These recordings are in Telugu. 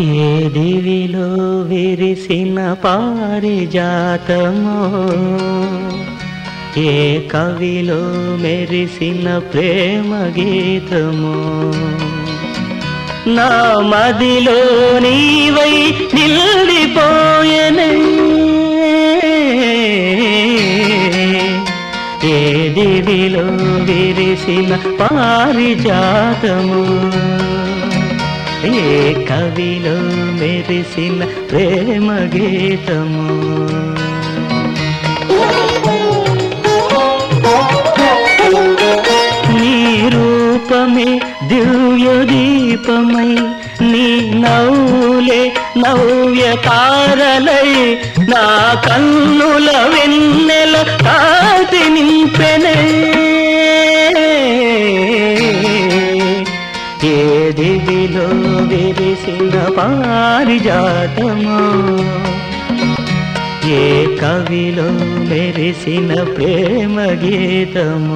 ఏ దివిలో విరిసిన పారిజాతమో ఏ కవిలో మెరిసిన ప్రేమ గీతమో నా మదిలో నీవై నిల్లిపోయనే ఏ దివిలో విరిసిన పారిజాతము ఏ కవిలో మెరిసిన ప్రేమ గీతము నీ రూపమే దివ్య దీపమై నీ నవ్వులే నవ్య తారలై నా కన్నుల వెన్నెల కాటి నింపెనే ఏ దివిలో విరిసిన పారిజాతమో ఏ కవిలో మెరిసిన ప్రేమ గీతము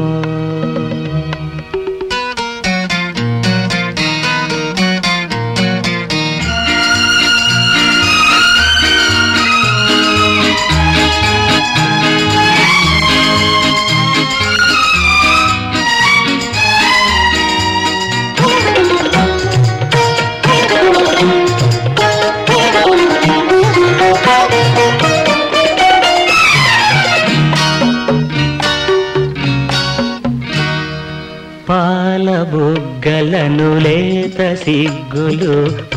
పాల బుగ్గలను లేత సిగ్గులు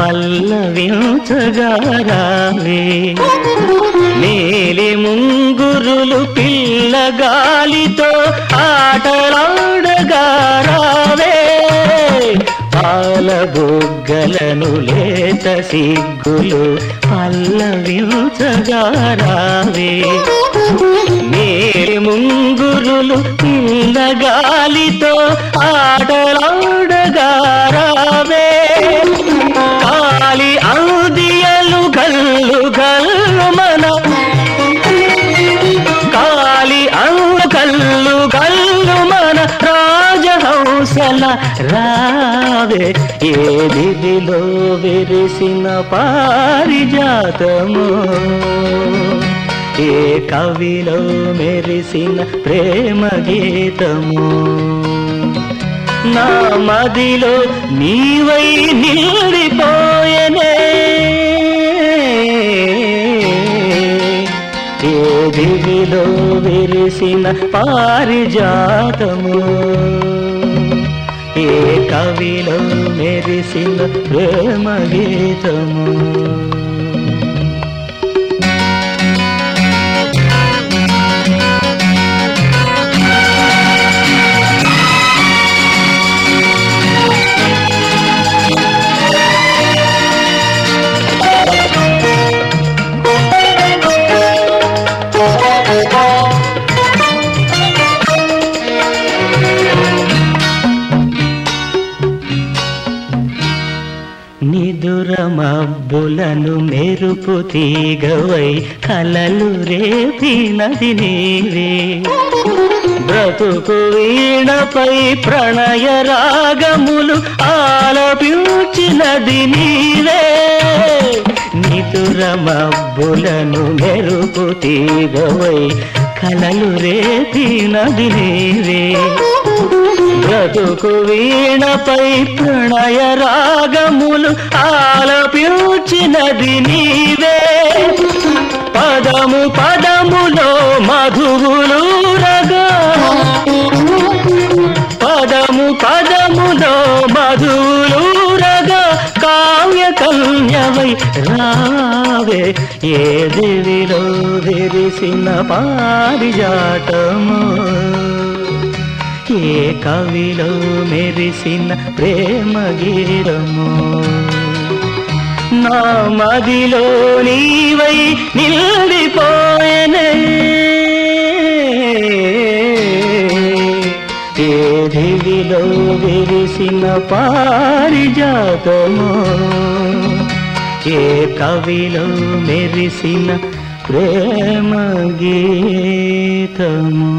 పల్లవించగారావే నీలి ముంగురులు పిల్లగాలితో ఆటలాడగారావే పాల బుగ్గలను లేత సిగ్గులు పల్లవించగారావే నీలి ముంగురులు పిల్లగాలితో ఆటలాడగారావే కాలి ఔదియలు గల్లు గల్లు మన కాలి అంగు కల్లు గల్లు మన రాజహంసల రావే ఏ దివిలో విరిసిన పారిజాతము ఏ కవిలో మెరిసిన ప్రేమ గీతము నా మదిలో నీవై నిలిపోయనే ఏ దివిలో విరిసిన పారిజాతము ఏ కవిలో మెరిసిన ప్రేమ గీతము నిదుర మబ్బులను మెరుపు తీగవై కలలు రేపినది నీవే బ్రతుకు వీణపై ప్రణయ రాగములు ఆలపించినది నీవే నిదుర మబ్బులను మెరుపు తీగవై కలలు రేపినది నీవే బ్రతుకు వీణపై ప్రణయ రాగములు ఆలపించినది నీవే పదము పదములో మధువులు రగా పదము పదములో మధువులు రగా కావ్య కన్యవై రావే ఏ దివిలో విరిసిన పారిజాటము ఏ కవిలో మెరిసిన ప్రేమ గీతము నా మదిలో నీవై నిలిపోయనే ఏ దివిలో విరిసిన పారిజాతము ఏ కవిలో మెరిసిన ప్రేమ గీతము